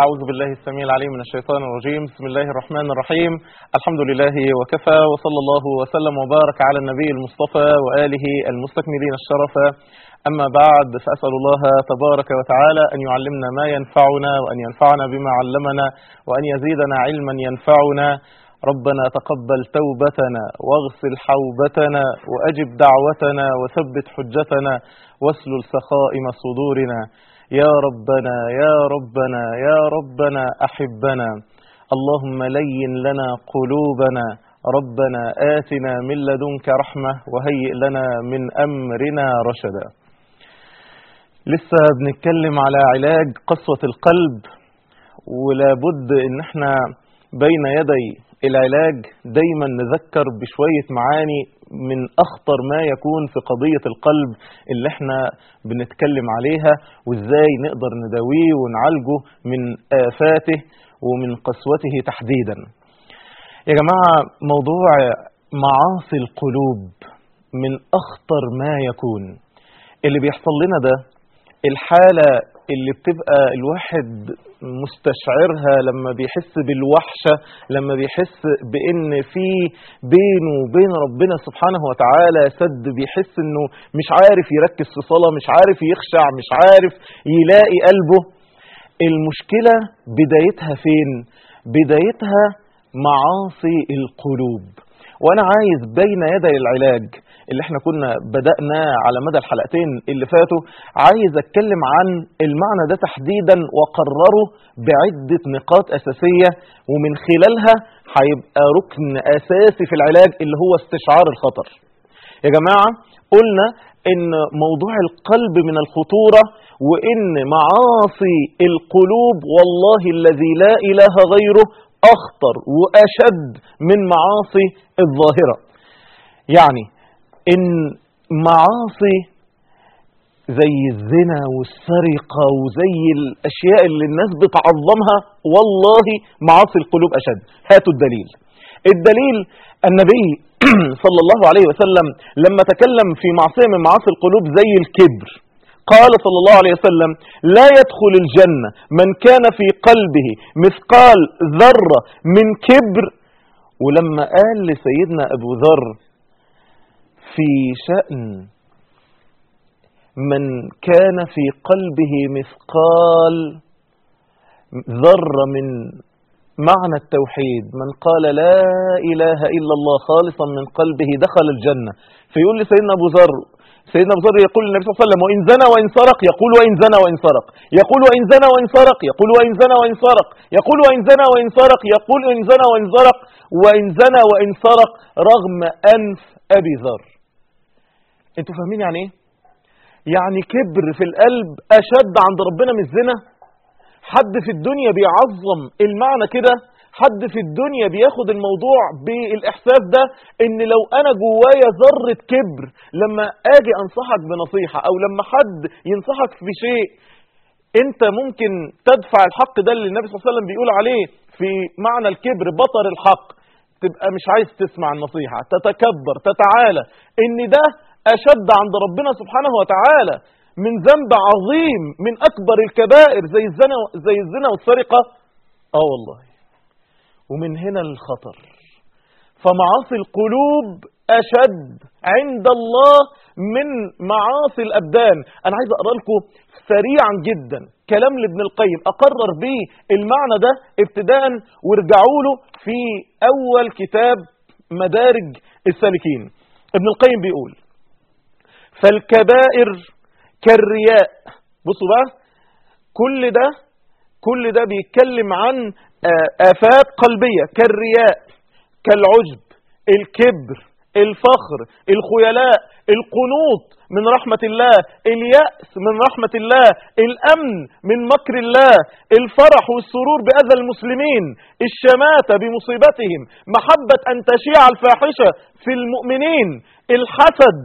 أعوذ بالله السميع العليم من الشيطان الرجيم بسم الله الرحمن الرحيم الحمد لله وكفى وصلى الله وسلم وبارك على النبي المصطفى وآله المستكملين الشرف أما بعد فأسأل الله تبارك وتعالى أن يعلمنا ما ينفعنا وأن ينفعنا بما علمنا وأن يزيدنا علما ينفعنا ربنا تقبل توبتنا واغسل حوبتنا وأجب دعوتنا وثبت حجتنا واسلل سخائم صدورنا يا ربنا يا ربنا يا ربنا أحبنا اللهم لين لنا قلوبنا ربنا آتنا من لدنك رحمة وهيئ لنا من أمرنا رشدا لسه بنتكلم على علاج قسوة القلب ولا بد ان احنا بين يدي العلاج دايما نذكر بشوية معاني من أخطر ما يكون في قضية القلب اللي احنا بنتكلم عليها وازاي نقدر نداويه ونعالجه من آفاته ومن قسوته تحديدا يا جماعة موضوع معاصي القلوب من أخطر ما يكون اللي بيحصل لنا ده الحالة اللي بتبقى الواحد مستشعرها لما بيحس بالوحشة لما بيحس بان في بينه وبين ربنا سبحانه وتعالى سد بيحس انه مش عارف يركز في صلاة مش عارف يخشع مش عارف يلاقي قلبه المشكلة بدايتها فين بدايتها معاصي القلوب وانا عايز بين يدي العلاج اللي احنا كنا بدأناه على مدى الحلقتين اللي فاتوا عايز اتكلم عن المعنى ده تحديدا وقرره بعدة نقاط اساسية ومن خلالها هيبقى ركن اساسي في العلاج اللي هو استشعار الخطر يا جماعة قلنا ان موضوع القلب من الخطورة وان معاصي القلوب والله الذي لا اله غيره اخطر واشد من معاصي الظاهرة يعني ان معاصي زي الزنا والسرقة وزي الاشياء اللي الناس بتعظمها والله معاصي القلوب اشد هاتوا الدليل الدليل النبي صلى الله عليه وسلم لما تكلم في معصية من معاصي القلوب زي الكبر قال صلى الله عليه وسلم لا يدخل الجنة من كان في قلبه مثقال ذرة من كبر ولما قال لسيدنا أبو ذر في شأن من كان في قلبه مثقال ذرة من معنى التوحيد من قال لا إله إلا الله خالصا من قلبه دخل الجنة فيقول لسيدنا أبو ذر سيدنا أبو ذر يقول للنبي صلى الله عليه وسلم وإن زنى وإن سرق يقول وإن زنى وإن سرق يقول وإن زنى وإن سرق يقول وإن زنى وإن سرق يقول وإن زنى وإن سرق يقول وإن زنى وإن سرق وإن زنى وإن سرق رغم أنف أبي ذر انتوا فاهمين يعني ايه يعني كبر في القلب اشد عند ربنا من الزنا حد في الدنيا بيعظم المعنى كده حد في الدنيا بياخد الموضوع بالاحساس ده ان لو انا جوايا ذره كبر لما اجي انصحك بنصيحه او لما حد ينصحك في شيء انت ممكن تدفع الحق ده اللي النبي صلى الله عليه وسلم بيقول عليه في معنى الكبر بطر الحق تبقى مش عايز تسمع النصيحه تتكبر تتعالى ان ده أشد عند ربنا سبحانه وتعالى من ذنب عظيم من أكبر الكبائر زي الزنا زي الزنا والسرقة آه والله ومن هنا الخطر فمعاصي القلوب أشد عند الله من معاصي الأبدان أنا عايز أقرأ لكم سريعا جدا كلام لابن القيم أقرر به المعنى ده ابتداء وارجعوا له في أول كتاب مدارج السالكين ابن القيم بيقول فالكبائر كالرياء بصوا بقى كل ده كل ده بيتكلم عن آفات قلبية كالرياء كالعجب الكبر الفخر الخيلاء القنوط من رحمة الله اليأس من رحمة الله الأمن من مكر الله الفرح والسرور بأذى المسلمين الشماتة بمصيبتهم محبة أن تشيع الفاحشة في المؤمنين الحسد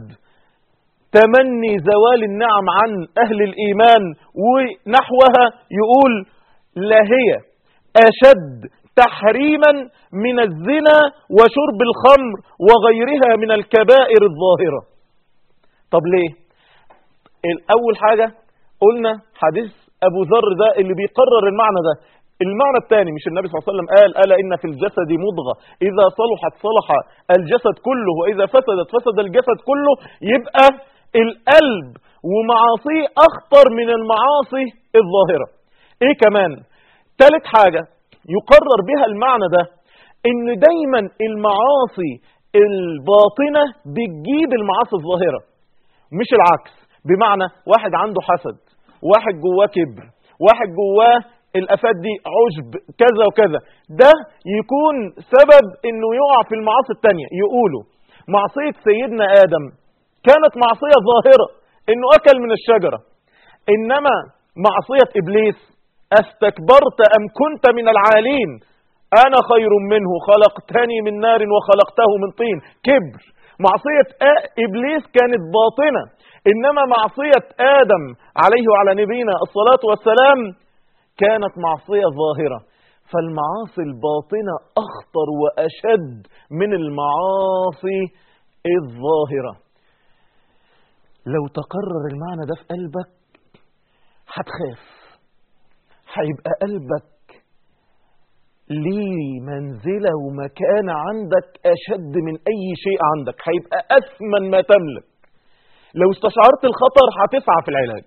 تمني زوال النعم عن أهل الإيمان ونحوها يقول لا هي أشد تحريما من الزنا وشرب الخمر وغيرها من الكبائر الظاهرة طب ليه الأول حاجة قلنا حديث أبو ذر ده اللي بيقرر المعنى ده المعنى الثاني مش النبي صلى الله عليه وسلم قال ألا إن في الجسد مضغة إذا صلحت صلح الجسد كله وإذا فسدت فسد الجسد كله يبقى القلب ومعاصيه أخطر من المعاصي الظاهرة إيه كمان ثالث حاجة يقرر بها المعنى ده إن دايما المعاصي الباطنة بتجيب المعاصي الظاهرة مش العكس بمعنى واحد عنده حسد واحد جواه كبر واحد جواه الافات دي عجب كذا وكذا ده يكون سبب انه يقع في المعاصي التانية يقولوا معصية سيدنا ادم كانت معصية ظاهرة انه اكل من الشجرة انما معصية ابليس استكبرت ام كنت من العالين انا خير منه خلقتني من نار وخلقته من طين كبر معصية ابليس كانت باطنة انما معصية ادم عليه وعلى نبينا الصلاة والسلام كانت معصية ظاهرة فالمعاصي الباطنة أخطر وأشد من المعاصي الظاهرة لو تقرر المعنى ده في قلبك هتخاف هيبقى قلبك ليه منزلة ومكانة عندك أشد من أي شيء عندك هيبقى أثمن ما تملك لو استشعرت الخطر هتسعى في العلاج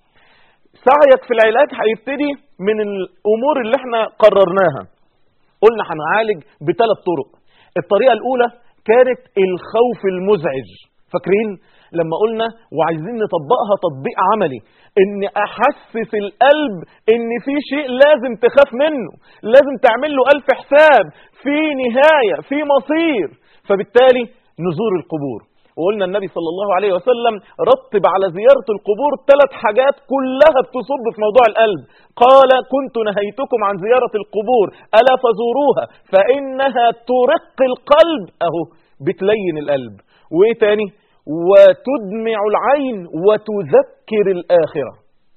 سعيك في العلاج هيبتدي من الامور اللي احنا قررناها قلنا هنعالج بثلاث طرق الطريقه الاولى كانت الخوف المزعج فاكرين لما قلنا وعايزين نطبقها تطبيق عملي ان احسس القلب ان في شيء لازم تخاف منه لازم تعمل له الف حساب في نهايه في مصير فبالتالي نزور القبور وقلنا النبي صلى الله عليه وسلم رتب على زيارة القبور ثلاث حاجات كلها بتصب في موضوع القلب قال كنت نهيتكم عن زيارة القبور ألا فزوروها فإنها ترق القلب أهو بتلين القلب وإيه تاني وتدمع العين وتذكر الآخرة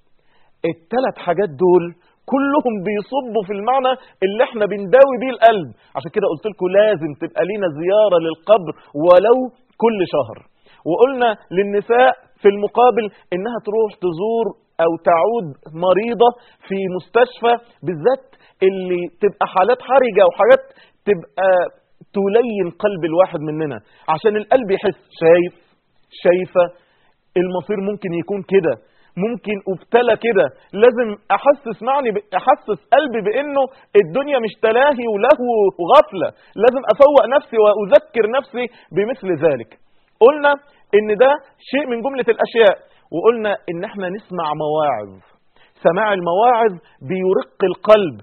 الثلاث حاجات دول كلهم بيصبوا في المعنى اللي احنا بنداوي بيه القلب عشان كده قلت لكم لازم تبقى لينا زيارة للقبر ولو كل شهر وقلنا للنساء في المقابل انها تروح تزور او تعود مريضة في مستشفى بالذات اللي تبقى حالات حرجة وحاجات تبقى تلين قلب الواحد مننا عشان القلب يحس شايف شايفة المصير ممكن يكون كده ممكن ابتلى كده لازم احسس معني احسس قلبي بانه الدنيا مش تلاهي ولهو وغفله لازم افوق نفسي واذكر نفسي بمثل ذلك قلنا ان ده شيء من جمله الاشياء وقلنا ان احنا نسمع مواعظ سماع المواعظ بيرق القلب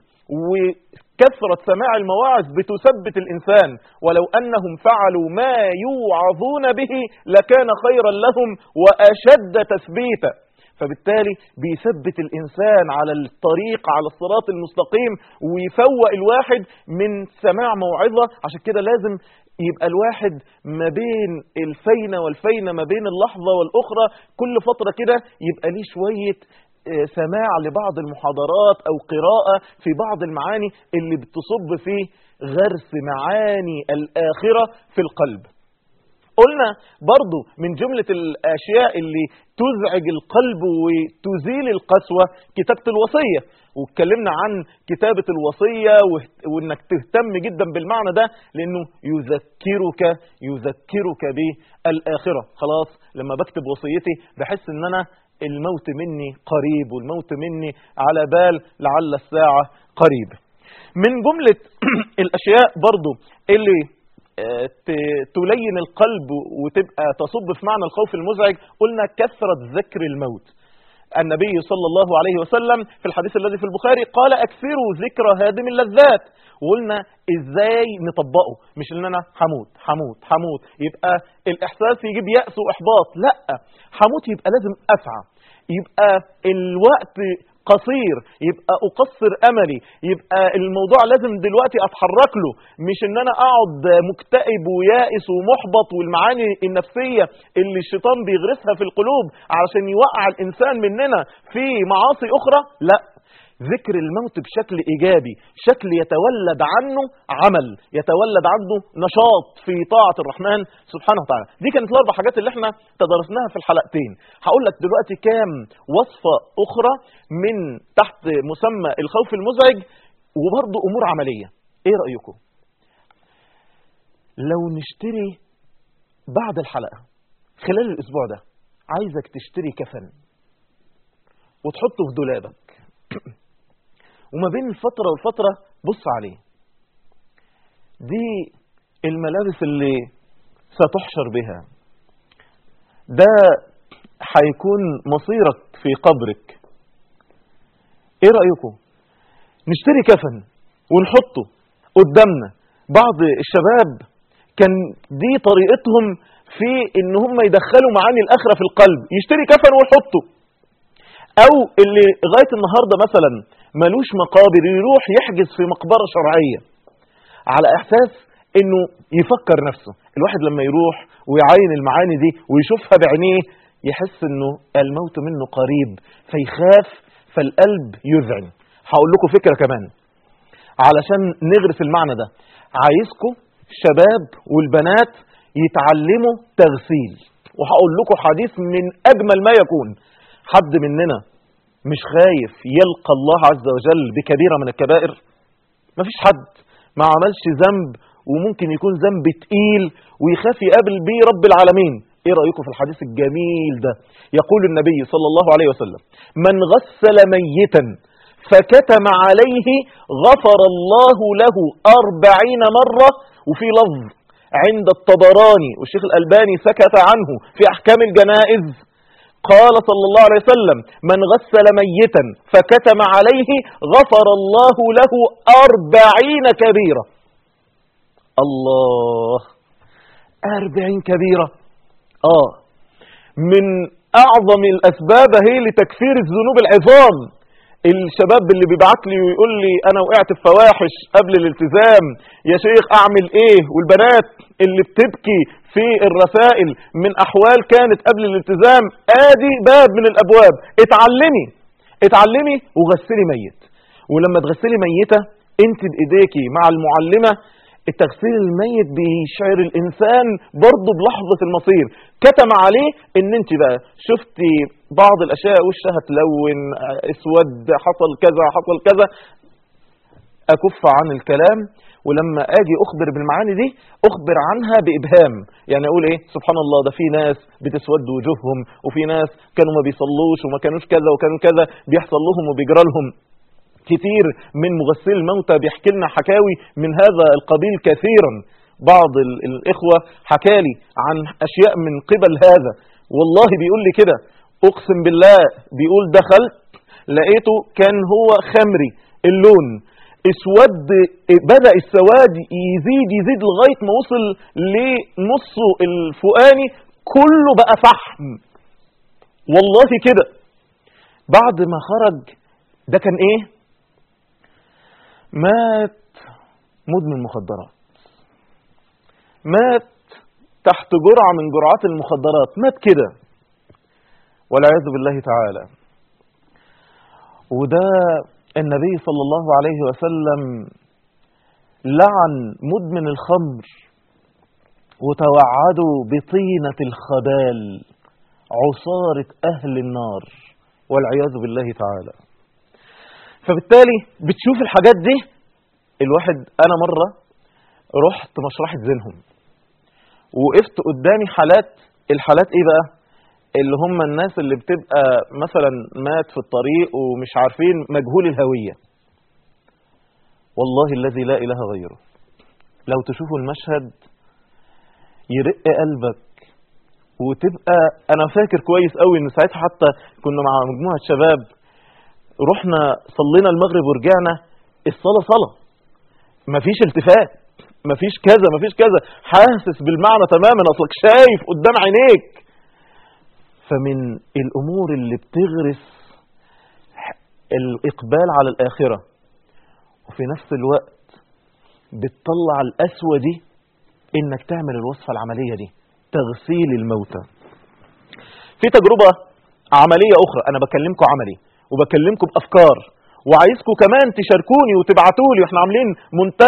وكثرة سماع المواعظ بتثبت الإنسان ولو أنهم فعلوا ما يوعظون به لكان خيرا لهم وأشد تثبيتا فبالتالي بيثبت الإنسان على الطريق على الصراط المستقيم ويفوق الواحد من سماع موعظة عشان كده لازم يبقى الواحد ما بين الفينة والفينة ما بين اللحظة والأخرى كل فترة كده يبقى ليه شوية سماع لبعض المحاضرات أو قراءة في بعض المعاني اللي بتصب في غرس معاني الآخرة في القلب قلنا برضو من جملة الأشياء اللي تزعج القلب وتزيل القسوة كتابة الوصية واتكلمنا عن كتابة الوصية وانك تهتم جدا بالمعنى ده لانه يذكرك يذكرك بالآخرة خلاص لما بكتب وصيتي بحس ان انا الموت مني قريب والموت مني على بال لعل الساعة قريب من جملة الأشياء برضو اللي تلين القلب وتبقى تصب في معنى الخوف المزعج قلنا كثرة ذكر الموت النبي صلى الله عليه وسلم في الحديث الذي في البخاري قال أكثروا ذكر هادم اللذات وقلنا ازاي نطبقه مش ان انا حموت حموت حموت يبقى الاحساس يجيب يأس واحباط لا حموت يبقى لازم اسعى يبقى الوقت قصير يبقى اقصر املي يبقى الموضوع لازم دلوقتي اتحرك له مش ان انا اقعد مكتئب ويائس ومحبط والمعاني النفسيه اللي الشيطان بيغرسها في القلوب علشان يوقع الانسان مننا في معاصي اخرى لا ذكر الموت بشكل ايجابي شكل يتولد عنه عمل يتولد عنه نشاط في طاعه الرحمن سبحانه وتعالى دي كانت الاربع حاجات اللي احنا تدرسناها في الحلقتين هقول لك دلوقتي كام وصفه اخرى من تحت مسمى الخوف المزعج وبرضه امور عمليه ايه رايكم لو نشتري بعد الحلقه خلال الاسبوع ده عايزك تشتري كفن وتحطه في دولابك وما بين الفتره والفتره بص عليه دي الملابس اللي ستحشر بها ده هيكون مصيرك في قبرك ايه رأيكم نشتري كفن ونحطه قدامنا بعض الشباب كان دي طريقتهم في ان هم يدخلوا معاني الاخره في القلب يشتري كفن ويحطه او اللي لغايه النهارده مثلا ملوش مقابر يروح يحجز في مقبره شرعيه على احساس انه يفكر نفسه الواحد لما يروح ويعاين المعاني دي ويشوفها بعينيه يحس انه الموت منه قريب فيخاف فالقلب يذعن هقول لكم فكره كمان علشان نغرس المعنى ده عايزكم الشباب والبنات يتعلموا تغسيل وهقول لكم حديث من اجمل ما يكون حد مننا مش خايف يلقى الله عز وجل بكبيره من الكبائر مفيش حد ما عملش ذنب وممكن يكون ذنب تقيل ويخاف يقابل بيه رب العالمين ايه رايكم في الحديث الجميل ده يقول النبي صلى الله عليه وسلم من غسل ميتا فكتم عليه غفر الله له أربعين مرة وفي لفظ عند الطبراني والشيخ الألباني سكت عنه في أحكام الجنائز قال صلى الله عليه وسلم من غسل ميتا فكتم عليه غفر الله له أربعين كبيرة الله أربعين كبيرة آه من أعظم الأسباب هي لتكفير الذنوب العظام الشباب اللي بيبعت لي ويقول لي أنا وقعت في فواحش قبل الالتزام يا شيخ أعمل إيه والبنات اللي بتبكي في الرسائل من أحوال كانت قبل الالتزام آدي باب من الأبواب اتعلمي اتعلمي وغسلي ميت ولما تغسلي ميتة انت بإيديكي مع المعلمة التغسيل الميت بيشعر الانسان برضه بلحظه المصير كتم عليه ان انت بقى شفتي بعض الاشياء وشها تلون اسود حصل كذا حصل كذا اكف عن الكلام ولما اجي اخبر بالمعاني دي اخبر عنها بابهام يعني اقول ايه سبحان الله ده في ناس بتسود وجوههم وفي ناس كانوا ما بيصلوش وما كانوش كذا وكانوا كذا بيحصل لهم وبيجرى لهم كتير من مغسل الموتى بيحكي لنا حكاوي من هذا القبيل كثيرا بعض الإخوة حكالي عن أشياء من قبل هذا والله بيقول لي كده أقسم بالله بيقول دخلت لقيته كان هو خمري اللون اسود بدأ السواد يزيد يزيد لغاية ما وصل لنصه الفوقاني كله بقى فحم والله كده بعد ما خرج ده كان ايه مات مدمن مخدرات مات تحت جرعة من جرعات المخدرات مات كده والعياذ بالله تعالى وده النبي صلى الله عليه وسلم لعن مدمن الخمر وتوعدوا بطينة الخبال عصارة أهل النار والعياذ بالله تعالى فبالتالي بتشوف الحاجات دي الواحد انا مره رحت مشرحه زينهم وقفت قدامي حالات الحالات ايه بقى اللي هم الناس اللي بتبقى مثلا مات في الطريق ومش عارفين مجهول الهويه والله الذي لا اله غيره لو تشوفوا المشهد يرق قلبك وتبقى انا فاكر كويس قوي ان ساعتها حتى كنا مع مجموعه شباب رحنا صلينا المغرب ورجعنا الصلاة صلاة مفيش التفات مفيش كذا مفيش كذا حاسس بالمعنى تماما اصلك شايف قدام عينيك فمن الامور اللي بتغرس الاقبال على الاخرة وفي نفس الوقت بتطلع القسوة دي انك تعمل الوصفة العملية دي تغسيل الموتى في تجربة عملية اخرى انا بكلمكم عملي وبكلمكم بافكار وعايزكم كمان تشاركوني وتبعتوا لي واحنا عاملين منتدى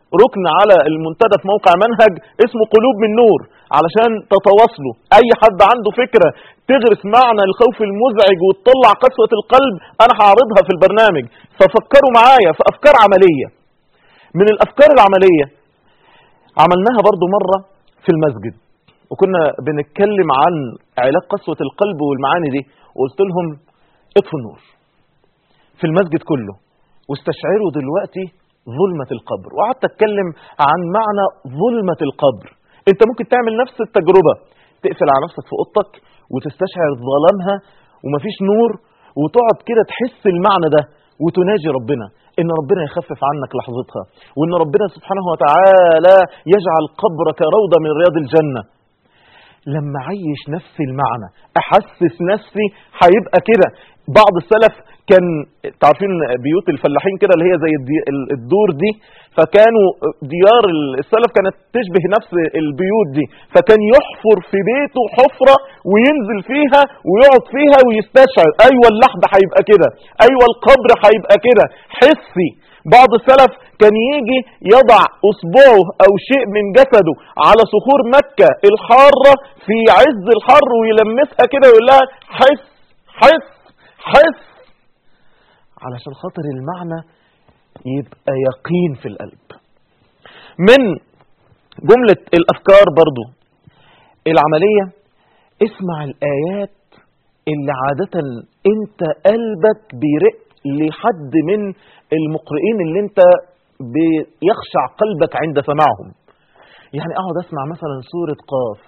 ركن على المنتدى في موقع منهج اسمه قلوب من نور علشان تتواصلوا اي حد عنده فكرة تغرس معنى الخوف المزعج وتطلع قسوة القلب انا هعرضها في البرنامج ففكروا معايا في افكار عملية من الافكار العملية عملناها برضو مرة في المسجد وكنا بنتكلم عن علاج قسوة القلب والمعاني دي وقلت لهم اطفوا النور في المسجد كله واستشعروا دلوقتي ظلمة القبر وقعدت اتكلم عن معنى ظلمة القبر انت ممكن تعمل نفس التجربة تقفل على نفسك في اوضتك وتستشعر ظلامها ومفيش نور وتقعد كده تحس المعنى ده وتناجي ربنا ان ربنا يخفف عنك لحظتها وان ربنا سبحانه وتعالى يجعل قبرك روضة من رياض الجنة لما عيش نفسي المعنى احسس نفسي هيبقى كده بعض السلف كان تعرفين بيوت الفلاحين كده اللي هي زي الدي- ال- الدور دي فكانوا ديار السلف كانت تشبه نفس البيوت دي فكان يحفر في بيته حفرة وينزل فيها ويقعد فيها ويستشعر ايوه اللحد هيبقى كده ايوه القبر هيبقى كده حسي بعض السلف كان يجي يضع اصبعه او شيء من جسده على صخور مكة الحارة في عز الحر ويلمسها كده ويقول لها حس حس حس علشان خاطر المعنى يبقى يقين في القلب من جملة الأفكار برضو العملية اسمع الآيات اللي عادة انت قلبك بيرق لحد من المقرئين اللي انت بيخشع قلبك عند سماعهم يعني اقعد اسمع مثلا سورة قاف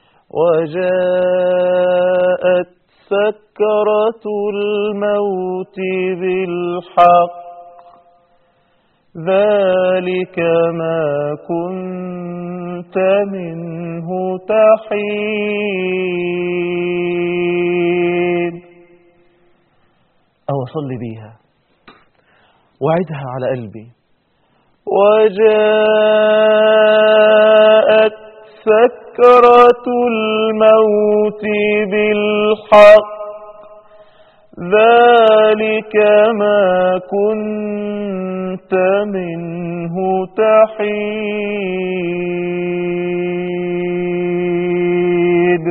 وجاءت سكرة الموت بالحق ذلك ما كنت منه تحيد أو أصلي بيها وعدها على قلبي وجاءت سكرة الموت بالحق ذلك ما كنت منه تحيد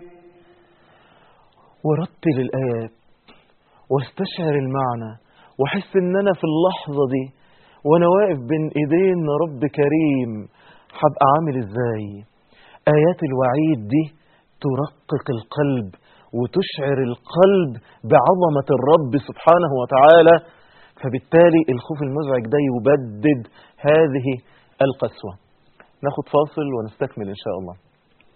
ورتل الآيات واستشعر المعنى واحس ان انا في اللحظة دي وانا واقف بين ايدين رب كريم هبقى عامل ازاي ايات الوعيد دي ترقق القلب وتشعر القلب بعظمة الرب سبحانه وتعالى فبالتالي الخوف المزعج ده يبدد هذه القسوة ناخد فاصل ونستكمل إن شاء الله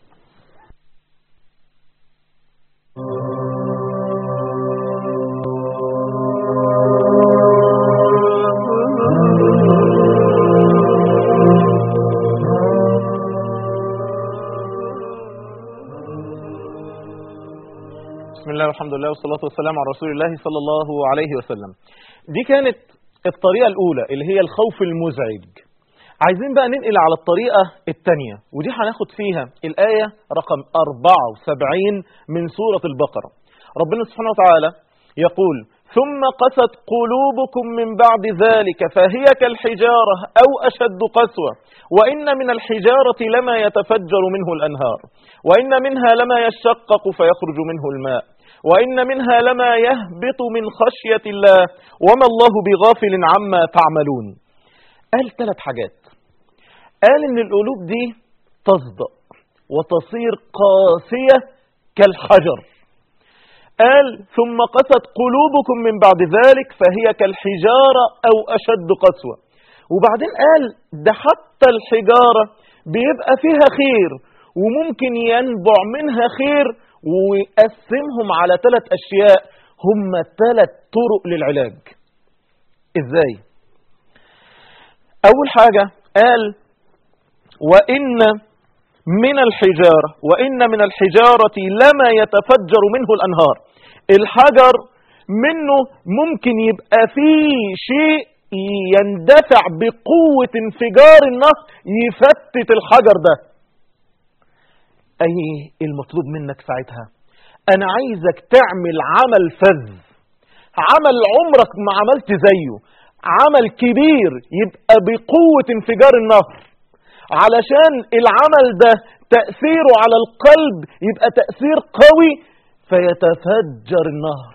بسم الله والحمد لله والصلاة والسلام على رسول الله صلى الله عليه وسلم دي كانت الطريقة الأولى اللي هي الخوف المزعج عايزين بقى ننقل على الطريقة الثانية ودي هناخد فيها الآية رقم 74 من سورة البقرة ربنا سبحانه وتعالى يقول ثم قست قلوبكم من بعد ذلك فهي كالحجارة أو أشد قسوة وإن من الحجارة لما يتفجر منه الأنهار وإن منها لما يشقق فيخرج منه الماء وإن منها لما يهبط من خشية الله وما الله بغافل عما تعملون قال ثلاث حاجات قال إن القلوب دي تصدأ وتصير قاسية كالحجر قال ثم قست قلوبكم من بعد ذلك فهي كالحجارة أو أشد قسوة وبعدين قال ده حتى الحجارة بيبقى فيها خير وممكن ينبع منها خير ويقسمهم على ثلاث أشياء هم ثلاث طرق للعلاج إزاي أول حاجة قال وإن من الحجارة وإن من الحجارة لما يتفجر منه الأنهار الحجر منه ممكن يبقى فيه شيء يندفع بقوة انفجار النهر يفتت الحجر ده أي المطلوب منك ساعتها أنا عايزك تعمل عمل فذ عمل عمرك ما عملت زيه عمل كبير يبقى بقوة انفجار النهر علشان العمل ده تأثيره على القلب يبقى تأثير قوي فيتفجر النهر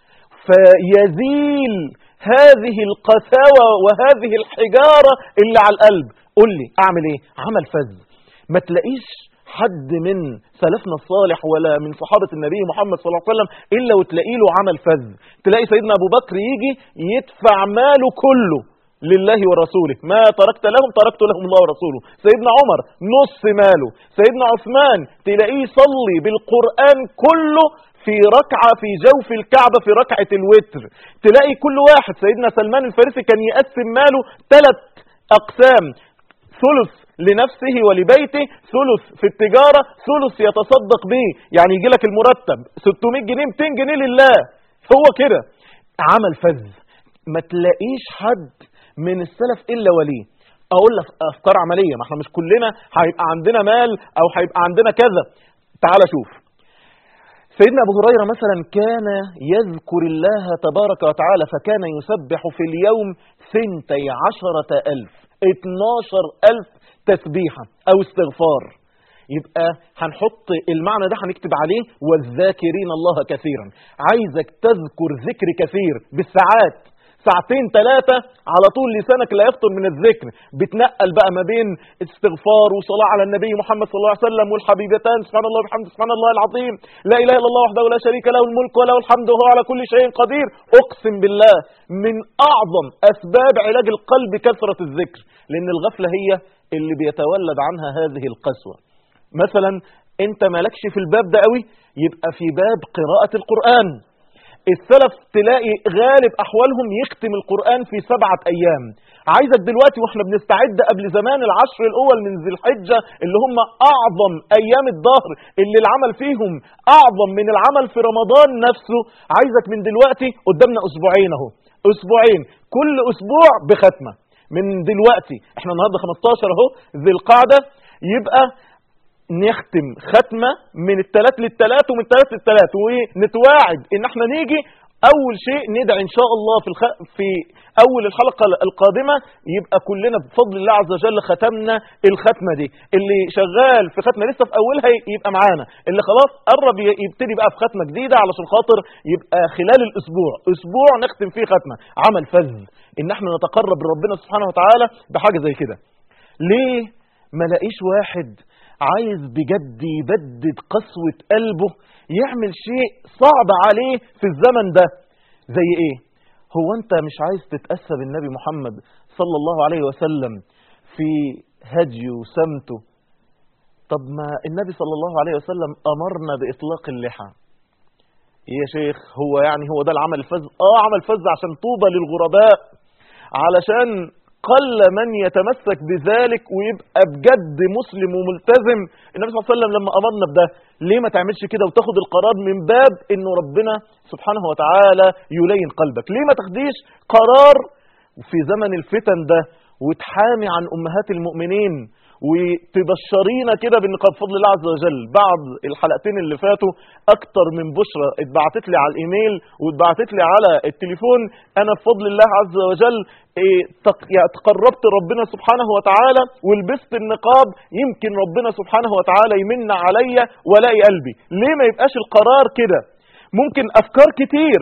فيزيل هذه القساوة وهذه الحجارة اللي على القلب قل لي أعمل إيه عمل فذ ما تلاقيش حد من سلفنا الصالح ولا من صحابة النبي محمد صلى الله عليه وسلم إلا وتلاقي له عمل فذ تلاقي سيدنا أبو بكر يجي يدفع ماله كله لله ورسوله ما تركت لهم تركت لهم الله ورسوله سيدنا عمر نص ماله سيدنا عثمان تلاقيه يصلي بالقرآن كله في ركعة في جوف الكعبة في ركعة الوتر تلاقي كل واحد سيدنا سلمان الفارسي كان يقسم ماله ثلاث أقسام ثلث لنفسه ولبيته ثلث في التجارة ثلث يتصدق به يعني يجي لك المرتب 600 جنيه 200 جنيه لله هو كده عمل فذ ما تلاقيش حد من السلف إلا وليه أقول لك أفكار عملية ما احنا مش كلنا هيبقى عندنا مال أو هيبقى عندنا كذا تعال شوف سيدنا أبو هريرة مثلا كان يذكر الله تبارك وتعالى فكان يسبح في اليوم ثنتي عشرة ألف اتناشر ألف تسبيحة أو استغفار يبقى هنحط المعنى ده هنكتب عليه والذاكرين الله كثيرا عايزك تذكر ذكر كثير بالساعات ساعتين ثلاثة على طول لسانك لا يفطر من الذكر بتنقل بقى ما بين استغفار وصلاة على النبي محمد صلى الله عليه وسلم والحبيبتان سبحان الله وبحمده سبحان الله العظيم لا إله إلا الله وحده لا شريك له الملك وله الحمد وهو على كل شيء قدير أقسم بالله من أعظم أسباب علاج القلب كثرة الذكر لأن الغفلة هي اللي بيتولد عنها هذه القسوة مثلا انت مالكش في الباب ده قوي يبقى في باب قراءة القرآن السلف تلاقي غالب أحوالهم يختم القرآن في سبعة أيام عايزك دلوقتي واحنا بنستعد قبل زمان العشر الأول من ذي الحجة اللي هم أعظم أيام الظهر اللي العمل فيهم أعظم من العمل في رمضان نفسه عايزك من دلوقتي قدامنا أسبوعين أهو أسبوعين كل أسبوع بختمة من دلوقتي احنا النهاردة 15 أهو ذي القعدة يبقى نختم ختمة من الثلاث للثلاث ومن الثلاث للثلاث ونتواعد ان احنا نيجي اول شيء ندعي ان شاء الله في الخ... في اول الحلقة القادمة يبقى كلنا بفضل الله عز وجل ختمنا الختمة دي اللي شغال في ختمة لسه في اولها يبقى معانا اللي خلاص قرب يبتدي بقى في ختمة جديدة علشان خاطر يبقى خلال الاسبوع اسبوع نختم فيه ختمة عمل فذ ان احنا نتقرب لربنا سبحانه وتعالى بحاجة زي كده ليه ما لاقيش واحد عايز بجد يبدد قسوة قلبه يعمل شيء صعب عليه في الزمن ده زي ايه هو انت مش عايز تتأسى بالنبي محمد صلى الله عليه وسلم في هديه وسمته طب ما النبي صلى الله عليه وسلم أمرنا بإطلاق اللحى يا شيخ هو يعني هو ده العمل الفز اه عمل فز عشان طوبى للغرباء علشان قل من يتمسك بذلك ويبقى بجد مسلم وملتزم النبي صلى الله عليه وسلم لما أمرنا بده ليه ما تعملش كده وتاخد القرار من باب انه ربنا سبحانه وتعالى يلين قلبك ليه ما تاخديش قرار في زمن الفتن ده وتحامي عن أمهات المؤمنين وتبشرينا كده بالنقاب بفضل الله عز وجل بعد الحلقتين اللي فاتوا اكتر من بشرة اتبعتت لي على الايميل واتبعتت لي على التليفون انا بفضل الله عز وجل إيه تقربت ربنا سبحانه وتعالى ولبست النقاب يمكن ربنا سبحانه وتعالى يمن عليا والاقي قلبي ليه ما يبقاش القرار كده ممكن افكار كتير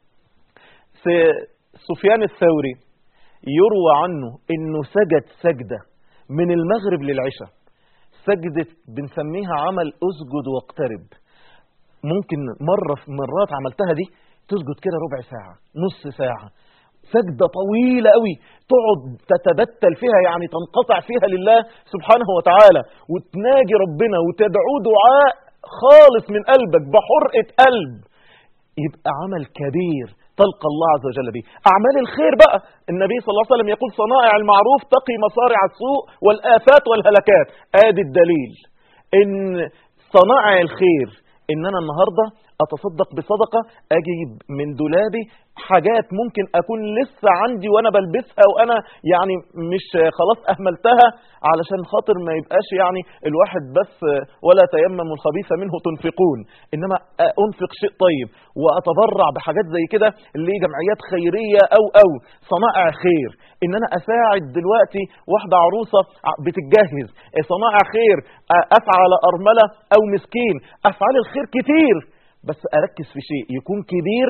سفيان الثوري يروى عنه انه سجد سجده من المغرب للعشاء سجدة بنسميها عمل اسجد واقترب ممكن مرة في مرات عملتها دي تسجد كده ربع ساعة نص ساعة سجدة طويلة قوي تقعد تتبتل فيها يعني تنقطع فيها لله سبحانه وتعالى وتناجي ربنا وتدعو دعاء خالص من قلبك بحرقة قلب يبقى عمل كبير تلقى الله عز وجل به أعمال الخير بقى النبي صلى الله عليه وسلم يقول صنائع المعروف تقي مصارع السوء والآفات والهلكات آدي الدليل إن صنائع الخير إن أنا النهاردة اتصدق بصدقه اجيب من دولابي حاجات ممكن اكون لسه عندي وانا بلبسها وانا يعني مش خلاص اهملتها علشان خاطر ما يبقاش يعني الواحد بس ولا تيمموا الخبيث منه تنفقون انما انفق شيء طيب واتبرع بحاجات زي كده لجمعيات خيريه او او صنائع خير ان انا اساعد دلوقتي واحده عروسه بتتجهز صنائع خير اسعى على ارمله او مسكين افعال الخير كتير بس اركز في شيء يكون كبير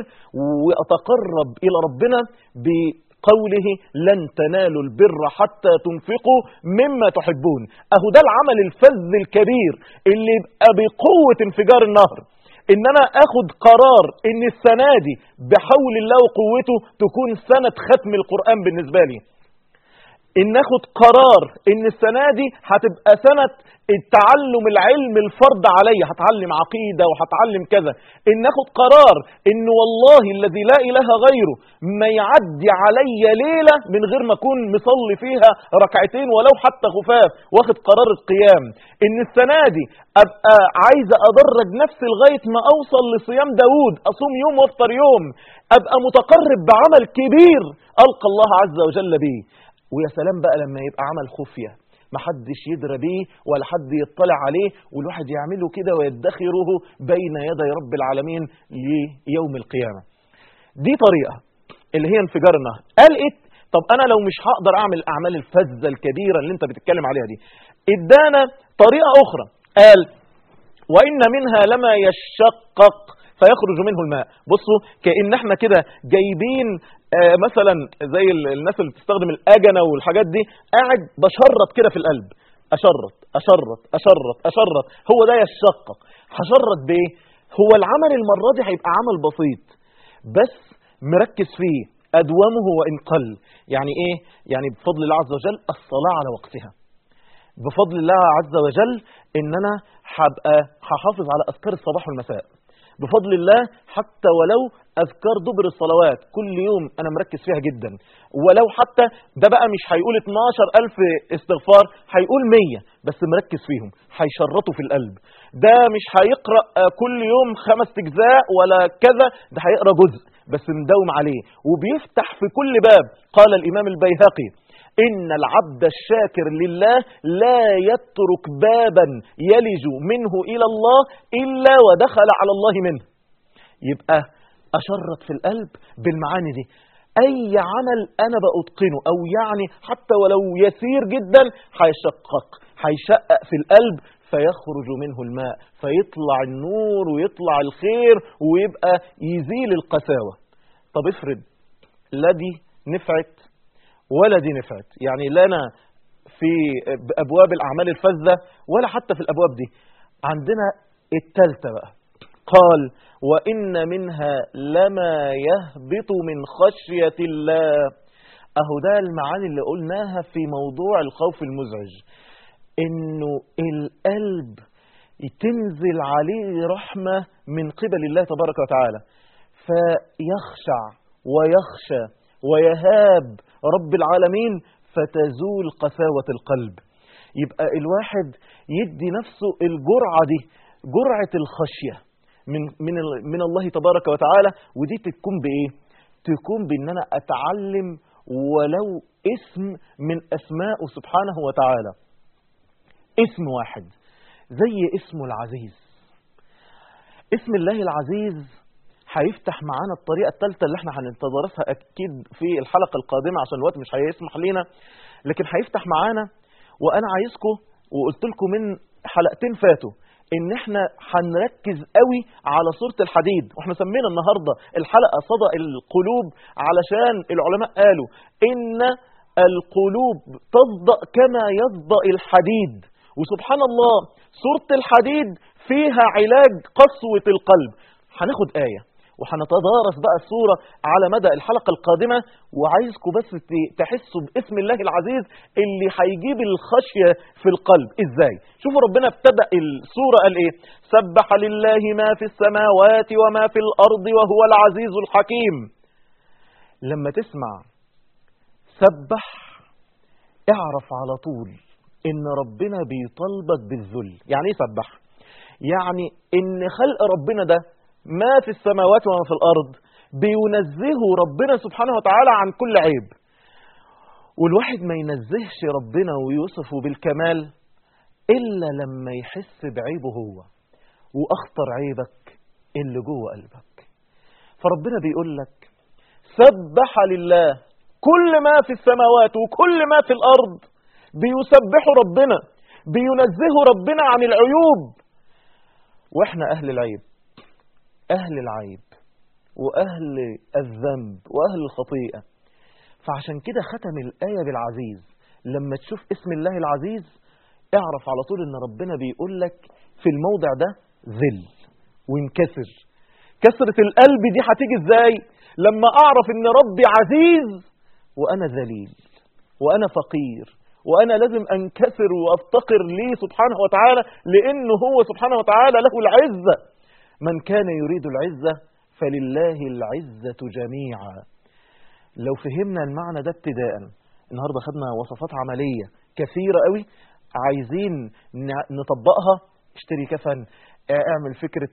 واتقرب الى ربنا بقوله لن تنالوا البر حتى تنفقوا مما تحبون اهو ده العمل الفذ الكبير اللي يبقى بقوه انفجار النهر ان انا اخد قرار ان السنه دي بحول الله وقوته تكون سنه ختم القران بالنسبه لي ان ناخد قرار ان السنه دي هتبقى سنه التعلم العلم الفرض عليا هتعلم عقيده وهتعلم كذا ان ناخد قرار ان والله الذي لا اله غيره ما يعدي عليا ليله من غير ما اكون مصلي فيها ركعتين ولو حتى خفاف واخد قرار القيام ان السنه دي ابقى عايزه ادرج نفسي لغايه ما اوصل لصيام داوود اصوم يوم وافطر يوم ابقى متقرب بعمل كبير القى الله عز وجل به ويا سلام بقى لما يبقى عمل خفية محدش يدرى بيه ولا حد يطلع عليه والواحد يعمله كده ويدخره بين يدي رب العالمين ليوم القيامة دي طريقة اللي هي انفجار النهر قال ايه طب انا لو مش هقدر اعمل الاعمال الفذة الكبيرة اللي انت بتتكلم عليها دي ادانا طريقة اخرى قال وان منها لما يشقق فيخرج منه الماء بصوا كأن احنا كده جايبين آه مثلا زي الناس اللي بتستخدم الأجنة والحاجات دي قاعد بشرط كده في القلب أشرط أشرط أشرط أشرط هو ده يشقق هشرط بإيه هو العمل المرة دي هيبقى عمل بسيط بس مركز فيه أدومه وإن قل يعني إيه يعني بفضل الله عز وجل الصلاة على وقتها بفضل الله عز وجل إن أنا هبقى هحافظ على أذكار الصباح والمساء بفضل الله حتى ولو أذكار دبر الصلوات كل يوم أنا مركز فيها جدا ولو حتى ده بقى مش هيقول 12 ألف استغفار هيقول 100 بس مركز فيهم هيشرطوا في القلب ده مش هيقرأ كل يوم خمس أجزاء ولا كذا ده هيقرأ جزء بس مداوم عليه وبيفتح في كل باب قال الإمام البيهقي إن العبد الشاكر لله لا يترك بابا يلج منه إلى الله إلا ودخل على الله منه يبقى أشرط في القلب بالمعاني دي أي عمل أنا بأتقنه أو يعني حتى ولو يسير جدا هيشقق هيشقق في القلب فيخرج منه الماء فيطلع النور ويطلع الخير ويبقى يزيل القساوة طب افرض لا دي نفعت ولا دي نفعت يعني لا أنا في أبواب الأعمال الفذة ولا حتى في الأبواب دي عندنا التالتة بقى قال وإن منها لما يهبط من خشية الله أهو ده المعاني اللي قلناها في موضوع الخوف المزعج إنه القلب تنزل عليه رحمة من قبل الله تبارك وتعالى فيخشع ويخشى ويهاب رب العالمين فتزول قساوة القلب يبقى الواحد يدي نفسه الجرعة دي جرعة الخشية من من من الله تبارك وتعالى ودي تكون بايه تكون بان انا اتعلم ولو اسم من اسماءه سبحانه وتعالى اسم واحد زي اسمه العزيز اسم الله العزيز هيفتح معانا الطريقة الثالثة اللي احنا هننتظرها أكيد في الحلقة القادمة عشان الوقت مش هيسمح لينا لكن هيفتح معانا وأنا عايزكم وقلت لكم من حلقتين فاتوا ان احنا هنركز قوي على سورة الحديد واحنا سمينا النهاردة الحلقة صدى القلوب علشان العلماء قالوا ان القلوب تصدأ كما يصدأ الحديد وسبحان الله سورة الحديد فيها علاج قسوة القلب هناخد آية وهنتدارس بقى الصورة على مدى الحلقة القادمة وعايزكم بس تحسوا باسم الله العزيز اللي هيجيب الخشية في القلب ازاي شوفوا ربنا ابتدأ الصورة قال ايه سبح لله ما في السماوات وما في الأرض وهو العزيز الحكيم لما تسمع سبح اعرف على طول ان ربنا بيطالبك بالذل يعني ايه سبح يعني ان خلق ربنا ده ما في السماوات وما في الأرض بينزهوا ربنا سبحانه وتعالى عن كل عيب والواحد ما ينزهش ربنا ويوصفه بالكمال إلا لما يحس بعيبه هو وأخطر عيبك اللي جوه قلبك فربنا بيقول لك سبح لله كل ما في السماوات وكل ما في الأرض بيسبحوا ربنا بينزهوا ربنا عن العيوب واحنا أهل العيب أهل العيب وأهل الذنب وأهل الخطيئة فعشان كده ختم الآية بالعزيز لما تشوف اسم الله العزيز اعرف على طول ان ربنا بيقول لك في الموضع ده ذل وانكسر كسرة القلب دي هتيجي ازاي لما اعرف ان ربي عزيز وانا ذليل وانا فقير وانا لازم انكسر وافتقر ليه سبحانه وتعالى لانه هو سبحانه وتعالى له العزة من كان يريد العزة فلله العزة جميعا لو فهمنا المعنى ده ابتداء النهاردة خدنا وصفات عملية كثيرة قوي عايزين نطبقها اشتري كفن اعمل فكرة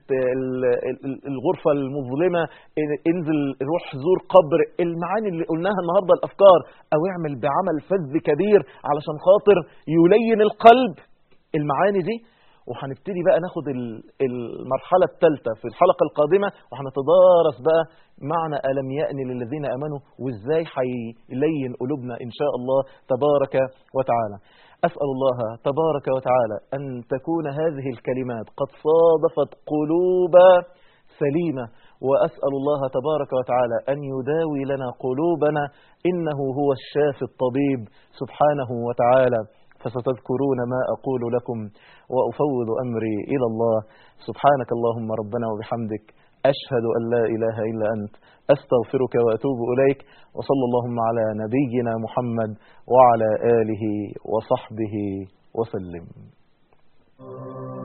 الغرفة المظلمة انزل روح زور قبر المعاني اللي قلناها النهاردة الأفكار أو اعمل بعمل فذ كبير علشان خاطر يلين القلب المعاني دي وهنبتدي بقى ناخد المرحلة الثالثة في الحلقة القادمة وهنتدارس بقى معنى ألم يأني للذين أمنوا وإزاي هيلين قلوبنا إن شاء الله تبارك وتعالى أسأل الله تبارك وتعالى أن تكون هذه الكلمات قد صادفت قلوب سليمة وأسأل الله تبارك وتعالى أن يداوي لنا قلوبنا إنه هو الشافي الطبيب سبحانه وتعالى فستذكرون ما أقول لكم وأفوض أمري إلى الله سبحانك اللهم ربنا وبحمدك أشهد أن لا إله إلا أنت أستغفرك وأتوب إليك وصلى اللهم على نبينا محمد وعلى آله وصحبه وسلم